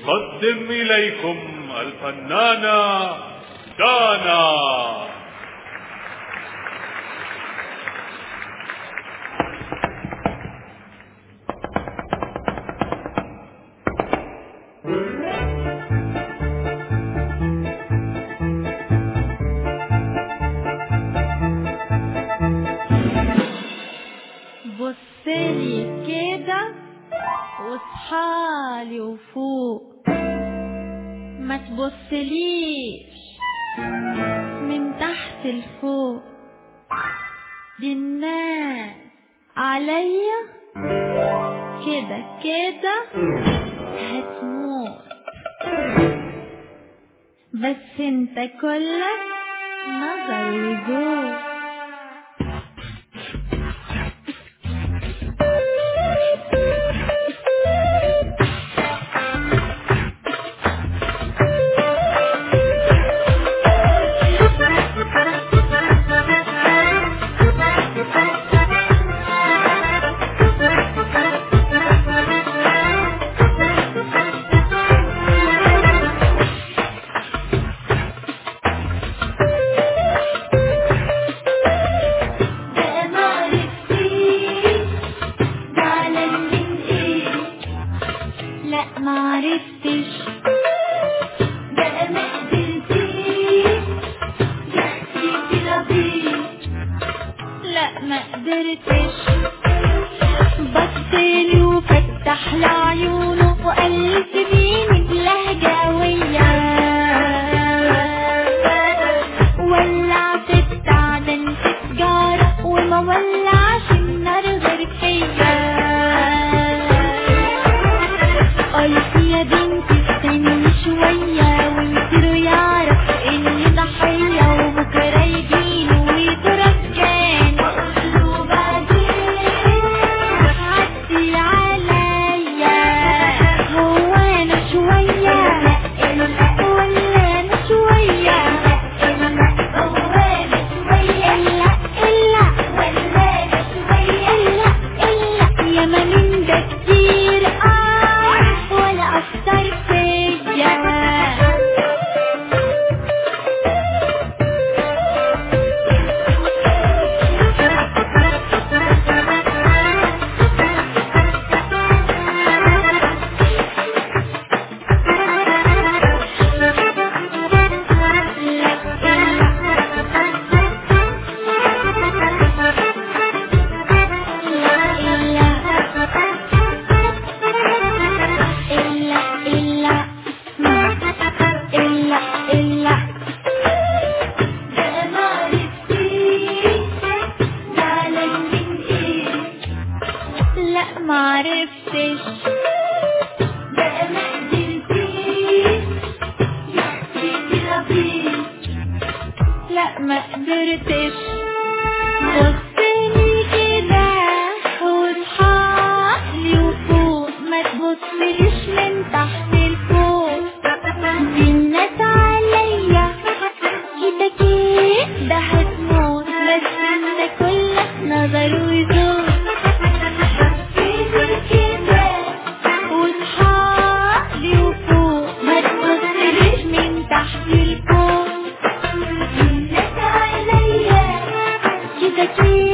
أقدم إليكم الفنانة دانا بصلي كده واصحالي وفوق ما تبصليش من تحت لفوق دي الناس عليا كده كده هتموت بس انت كلك نظر وذوق ده ما عرفتيش زعلان من ايه لا معرفتش ده ما قدرتيش يا سيدي لطيف لا ما قدرتش بصلي وفتح لي عيونه وقال لي سيبيني بلهجوية ولعت التعدن في سجارة وما ولعش النار غير فيا قلت يا بنتي استني شوية ويصيروا يعرف اني ضحية وبكرة يجيله ويتركان له بعدين عدي عليا هو انا شوية ولا انا شوية هو انا شوية الا الا ولا انا شوية الا الا يا ما من ده كتير اه ولا اثر فيا ده ما عرفتيش زعلان من ايه لا معرفتش ده ما قدرتيش يا سيدي لطيف لا ما قدرتش بصلي كده واصحالي وفوق ما تبصليش من تحت لفوق دي الناس عليا كده كده هتموت بس انت كلك نظر وذوق بصيلي كده واصحالي وفوق ما تبصليش من تحت لفوق الناس عليا كده كده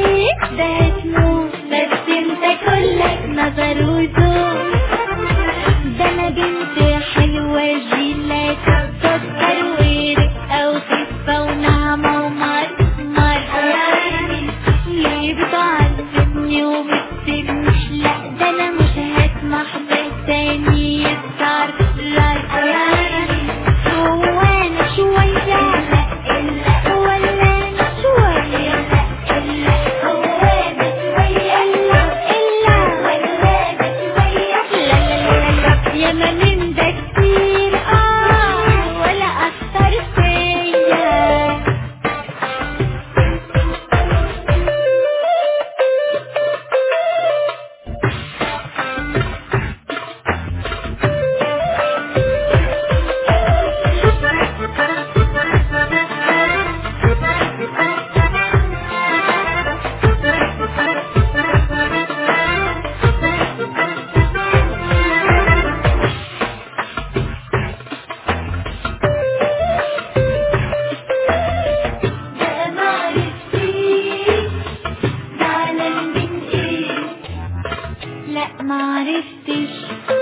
معرفتش